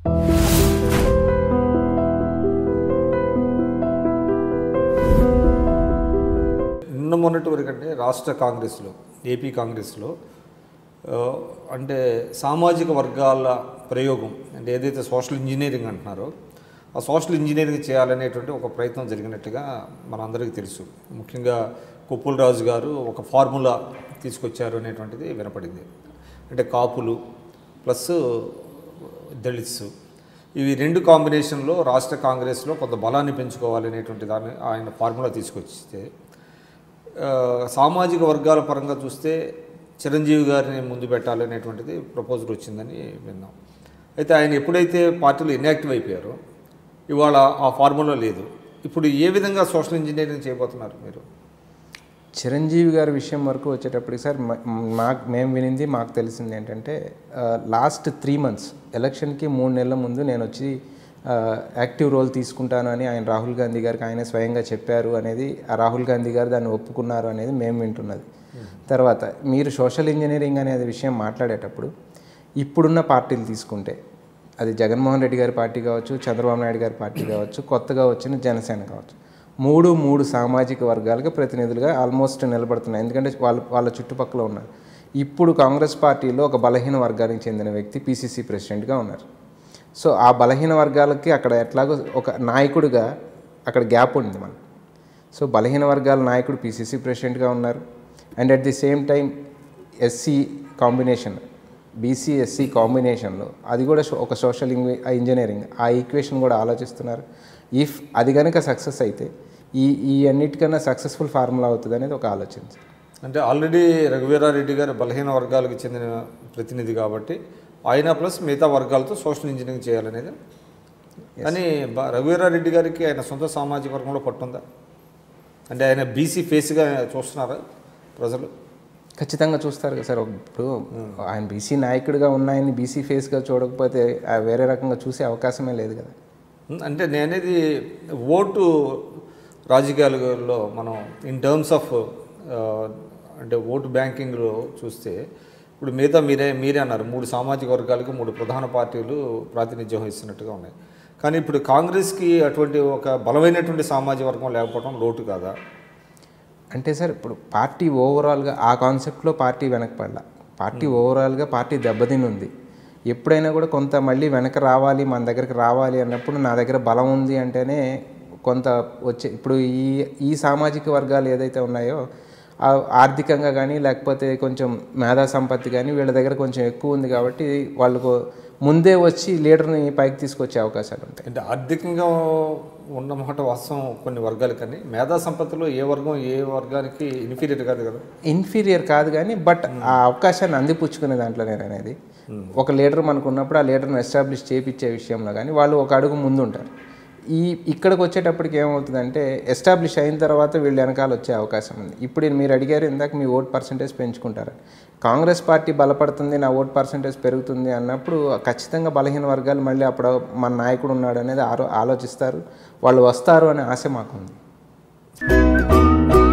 నిన్న మొన్నటి వరకు అంటే రాష్ట్ర కాంగ్రెస్లో ఏపీ కాంగ్రెస్లో ఆ, అంటే సామాజిక వర్గాల ప్రయోగం అంటే ఏదైతే సోషల్ ఇంజనీరింగ్ అంటున్నారో ఆ సోషల్ ఇంజనీరింగ్ చేయాలనేటువంటి ఒక ప్రయత్నం జరిగినట్టుగా మనందరికీ తెలుసు ముఖ్యంగా కొప్పుల రాజు గారు ఒక ఫార్ములా తీసుకొచ్చారు అనేటువంటిది వినపడింది అంటే కాపులు ప్లస్ దళిత్స్ ఇవి రెండు కాంబినేషన్లో రాష్ట్ర కాంగ్రెస్లో కొంత బలాన్ని పెంచుకోవాలనేటువంటి దాన్ని ఆయన ఫార్ములా తీసుకొచ్చితే ఆ, సామాజిక వర్గాల పరంగా చూస్తే చిరంజీవి గారిని ముందు పెట్టాలనేటువంటిది ప్రపోజల్ వచ్చిందని విన్నాం అయితే ఆయన ఎప్పుడైతే పార్టీలో ఇన్యాక్టివ్ అయిపోయారో ఇవాళ ఆ ఫార్ములా లేదు ఇప్పుడు ఏ విధంగా సోషల్ ఇంజనీరింగ్ చేయబోతున్నారు మీరు చిరంజీవి గారి విషయం వరకు వచ్చేటప్పటికి సార్ మ- మాకు మేము వినింది మాకు తెలిసింది ఏంటంటే లాస్ట్ త్రీ మంత్స్ ఎలక్షన్కి మూడు నెలల ముందు నేను వచ్చి ఆ, యాక్టివ్ రోల్ తీసుకుంటాను అని ఆయన రాహుల్ గాంధీ గారికి ఆయన స్వయంగా చెప్పారు అనేది ఆ రాహుల్ గాంధీ గారు దాన్ని ఒప్పుకున్నారు అనేది మేము వింటున్నది తర్వాత మీరు సోషల్ ఇంజనీరింగ్ అనేది విషయం మాట్లాడేటప్పుడు ఇప్పుడున్న పార్టీలు తీసుకుంటే అది జగన్మోహన్ రెడ్డి గారి పార్టీ కావచ్చు చంద్రబాబు నాయుడు గారి పార్టీ కావచ్చు కొత్తగా వచ్చిన జనసేన కావచ్చు మూడు మూడు సామాజిక వర్గాలకు ప్రతినిధులుగా ఆల్మోస్ట్ నిలబడుతున్నాయి ఎందుకంటే వాళ్ళ వాళ్ళ చుట్టుపక్కల ఉన్నారు ఇప్పుడు కాంగ్రెస్ పార్టీలో ఒక బలహీన వర్గానికి చెందిన వ్యక్తి పీసీసీ ప్రెసిడెంట్గా ఉన్నారు సో ఆ బలహీన వర్గాలకి అక్కడ ఎట్లాగో ఒక నాయకుడిగా అక్కడ గ్యాప్ ఉంది మనకు సో బలహీన వర్గాల నాయకుడు పీసీసీ ప్రెసిడెంట్గా ఉన్నారు and at the same time SC combination BC SC కాంబినేషన్లో అది కూడా సో- ఒక సోషల్ ఇంజనీరింగ్ ఆ ఈక్వేషన్ కూడా ఆలోచిస్తున్నారు ఇఫ్ అది కనుక సక్సెస్ అయితే ఈ ఈ అన్నిటికన్నా సక్సెస్ఫుల్ ఫార్ములా అవుతుంది అనేది ఒక ఆలోచన సార్. అంటే ఆల్రెడీ రఘువీరారెడ్డి గారు బలహీన వర్గాలకు చెందిన ప్రతినిధి కాబట్టి ఆయన ప్లస్ మిగతా వర్గాలతో సోషల్ ఇంజనీరింగ్ చేయాలనేది కానీ బ- రఘువీరారెడ్డి గారికి ఆయన సొంత సామాజిక వర్గంలో పట్టుందా అంటే ఆయన బీసీ ఫేస్గా చూస్తున్నారా ప్రజలు ఖచ్చితంగా చూస్తారు కదా సార్ ఇప్పుడు ఆయన బీసీ నాయకుడిగా ఉన్న ఆయన్ని బీసీ ఫేస్గా చూడకపోతే ఆ వేరే రకంగా చూసే అవకాశమే లేదు కదా ఉం, అంటే నేనేది ఓటు రాజకీయాలలో మనం ఇన్ టర్మ్స్ ఆఫ్ అంటే ఓటు బ్యాంకింగ్లో చూస్తే ఇప్పుడు మిగతా మీరే మీరే అన్నారు మూడు సామాజిక వర్గాలకు మూడు ప్రధాన పార్టీలు ప్రాతినిధ్యం వహిస్తున్నట్టుగా ఉన్నాయి కానీ ఇప్పుడు కాంగ్రెస్కి అటువంటి ఒక బలమైనటువంటి సామాజిక వర్గం లేకపోవడం లోటు కాదా అంటే సార్ ఇప్పుడు పార్టీ ఓవరాల్గా ఆ కాన్సెప్ట్లో పార్టీ వెనకపడలా పార్టీ ఓవరాల్గా పార్టీ దెబ్బతిని ఉంది ఎప్పుడైనా కూడా కొంత మళ్ళీ వెనక రావాలి మన దగ్గరికి రావాలి అన్నప్పుడు నా దగ్గర బలం ఉంది అంటేనే కొంత వచ్చే ఇప్పుడు ఈ ఈ సామాజిక వర్గాలు ఏదైతే ఉన్నాయో ఆ ఆర్థికంగా కానీ లేకపోతే కొంచెం మేధా సంపత్తి కానీ వీళ్ళ దగ్గర కొంచెం ఎక్కువ ఉంది కాబట్టి వాళ్ళకు ముందే వచ్చి లీడర్ని పైకి తీసుకొచ్చే అవకాశాలు ఉంటాయి అంటే ఆర్థికంగా ఉన్నమాట వాస్తవం కొన్ని వర్గాలు కానీ మేధా సంపత్తిలో ఏ వర్గం ఏ వర్గానికి ఇన్ఫీరియర్ కాదు కదా ఇన్ఫీరియర్ కాదు కానీ బట్ ఆ అవకాశాన్ని అందిపుచ్చుకునే దాంట్లో నేను అనేది ఒక లీడర్ మనకు ఉన్నప్పుడు ఆ లీడర్ని ఎస్టాబ్లిష్ చేయించే విషయంలో కానీ వాళ్ళు ఒక అడుగు ముందు ఉంటారు ఈ ఇక్కడికి వచ్చేటప్పటికి ఏమవుతుందంటే ఎస్టాబ్లిష్ అయిన తర్వాత వీళ్ళు వెనకాల వచ్చే అవకాశం ఉంది ఇప్పుడు మీరు అడిగారు ఇందాక మీ ఓట్ పర్సంటేజ్ పెంచుకుంటారు కాంగ్రెస్ పార్టీ బలపడుతుంది నా ఓట్ పర్సంటేజ్ పెరుగుతుంది అన్నప్పుడు ఖచ్చితంగా బలహీన వర్గాలు మళ్ళీ అప్పుడు మన నాయకుడు ఉన్నాడు అనేది ఆరో ఆలోచిస్తారు వాళ్ళు వస్తారు అనే ఆశ మాకుంది